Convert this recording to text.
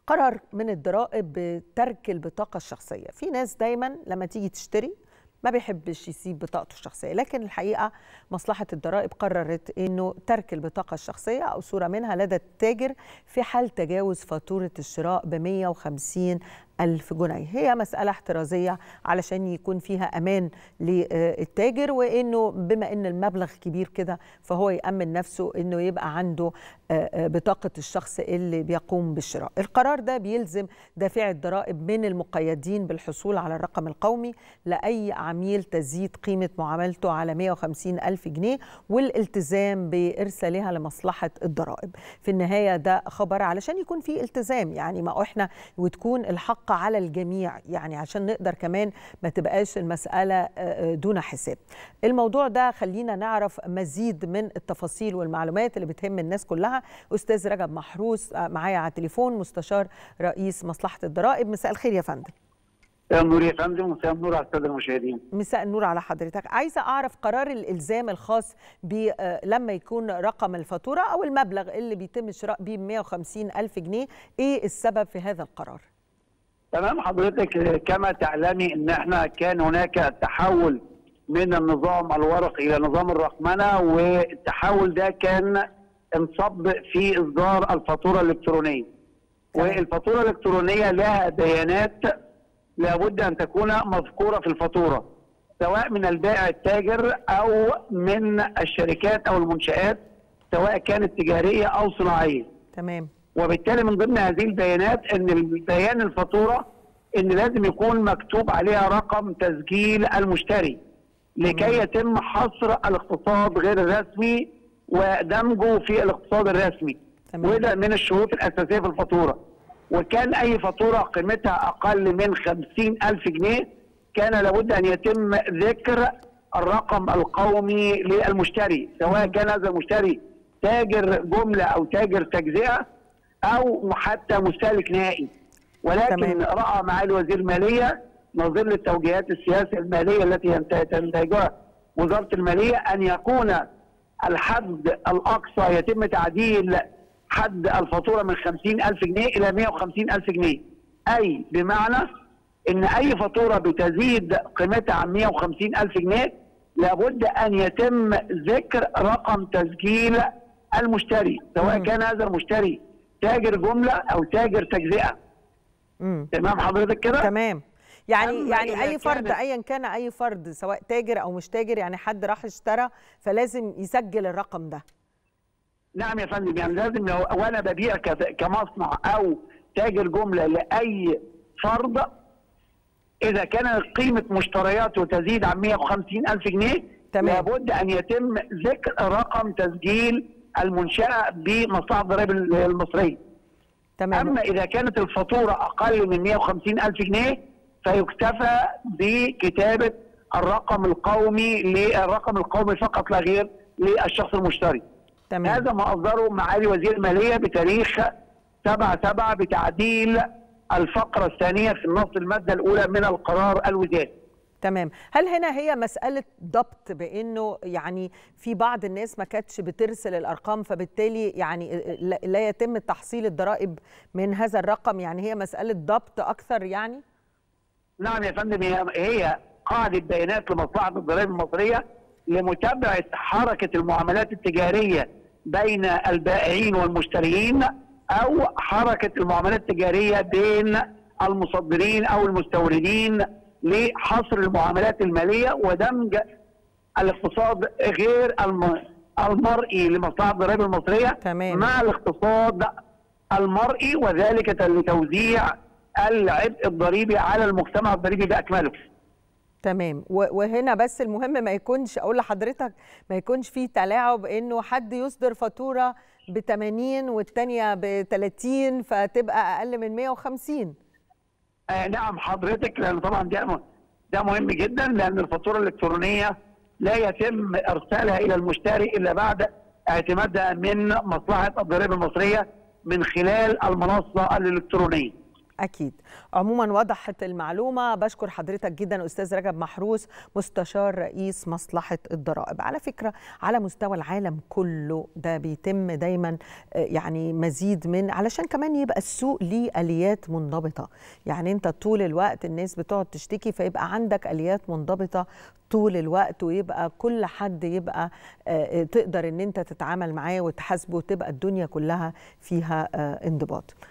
قرار من الضرائب بترك البطاقة الشخصية في ناس دايما لما تيجي تشتري ما بيحبش يسيب بطاقته الشخصية لكن الحقيقة مصلحة الضرائب قررت أنه ترك البطاقة الشخصية أو صورة منها لدى التاجر في حال تجاوز فاتورة الشراء ب 150 ألف جنيه هي مسألة احترازية علشان يكون فيها أمان للتاجر وإنه بما إن المبلغ كبير كده فهو يأمن نفسه إنه يبقى عنده بطاقة الشخص اللي بيقوم بالشراء القرار ده بيلزم دافعي الضرائب من المقيدين بالحصول على الرقم القومي لأي عميل تزيد قيمة معاملته على 150 ألف جنيه والالتزام بإرسالها لمصلحة الضرائب في النهاية ده خبر علشان يكون في التزام يعني ما إحنا وتكون الحق على الجميع يعني عشان نقدر كمان ما تبقاش المسألة دون حساب الموضوع ده خلينا نعرف مزيد من التفاصيل والمعلومات اللي بتهم الناس كلها أستاذ رجب محروس معايا على التليفون مستشار رئيس مصلحة الضرائب مساء الخير يا فندم مساء النور يا فندم ومساء النور على الساده المشاهدين مساء النور على حضرتك عايزه اعرف قرار الالزام الخاص ب لما يكون رقم الفاتوره او المبلغ اللي بيتم الشراء بيه ب 150 الف جنيه ايه السبب في هذا القرار تمام حضرتك كما تعلمي ان احنا كان هناك تحول من النظام الورقي الى نظام الرقمنه والتحول ده كان انصب في اصدار الفاتوره الالكترونيه والفاتوره الالكترونيه لها بيانات لابد ان تكون مذكوره في الفاتوره سواء من البائع التاجر او من الشركات او المنشات سواء كانت تجاريه او صناعيه تمام وبالتالي من ضمن هذه البيانات ان البيان الفاتوره ان لازم يكون مكتوب عليها رقم تسجيل المشتري لكي يتم حصر الاقتصاد غير الرسمي ودمجه في الاقتصاد الرسمي تمام. وده من الشروط الاساسيه في الفاتوره وكان اي فاتوره قيمتها اقل من خمسين الف جنيه كان لابد ان يتم ذكر الرقم القومي للمشتري سواء كان هذا المشتري تاجر جمله او تاجر تجزئه او حتى مستهلك نهائي ولكن تمام. راى معالي وزير الماليه نظير للتوجيهات السياسيه الماليه التي تنتهجها وزاره الماليه ان يكون الحد الاقصى يتم تعديل حد الفاتوره من 50000 جنيه الى 150000 جنيه اي بمعنى ان اي فاتوره بتزيد قيمتها عن 150000 جنيه لابد ان يتم ذكر رقم تسجيل المشتري سواء مم. كان هذا المشتري تاجر جمله او تاجر تجزئه امم تمام حضرتك كده تمام يعني أما يعني إذا اي فرد كانت- ايا كان اي فرد سواء تاجر او مش تاجر يعني حد راح اشترى فلازم يسجل الرقم ده نعم يا فندم يعني لازم لو وانا ببيع كت- كمصنع او تاجر جمله لاي فرد اذا كانت قيمه مشترياته تزيد عن 150 الف جنيه تمام. لابد ان يتم ذكر رقم تسجيل المنشاه بمصلحه الضرائب المصريه تمام اما اذا كانت الفاتوره اقل من 150 الف جنيه فيكتفى بكتابه الرقم القومي للرقم القومي فقط لا غير للشخص المشتري تمام هذا ما اصدره معالي وزير الماليه بتاريخ 7 7 بتعديل الفقره الثانيه في النص الماده الاولى من القرار الوزاري. تمام هل هنا هي مسألة ضبط بأنه يعني في بعض الناس ما كانتش بترسل الأرقام فبالتالي يعني لا- لا يتم تحصيل الضرائب من هذا الرقم يعني هي مسألة ضبط أكثر يعني نعم يا فندم هي هي قاعده بيانات لمصلحه الضرائب المصريه لمتابعه حركه المعاملات التجاريه بين البائعين والمشترين او حركه المعاملات التجاريه بين المصدرين او المستوردين لحصر المعاملات الماليه ودمج الاقتصاد غير الم- المرئي لمصلحه الضرائب المصريه تمام. مع الاقتصاد المرئي وذلك لتوزيع العبء الضريبي على المجتمع الضريبي باكمله. تمام و- وهنا بس المهم ما يكونش اقول لحضرتك ما يكونش في تلاعب انه حد يصدر فاتوره ب 80 والثانيه ب 30 فتبقى اقل من 150 آه نعم حضرتك لان طبعا ده م- ده مهم جدا لان الفاتوره الالكترونيه لا يتم ارسالها الى المشتري الا بعد اعتمادها من مصلحه الضرائب المصريه من خلال المنصه الالكترونيه. أكيد عموما وضحت المعلومة بشكر حضرتك جدا أستاذ رجب محروس مستشار رئيس مصلحة الضرائب على فكرة على مستوى العالم كله ده بيتم دايما يعني مزيد من علشان كمان يبقى السوق ليه آليات منضبطة يعني أنت طول الوقت الناس بتقعد تشتكي فيبقى عندك آليات منضبطة طول الوقت ويبقى كل حد يبقى تقدر ان انت تتعامل معاه وتحاسبه وتبقى الدنيا كلها فيها انضباط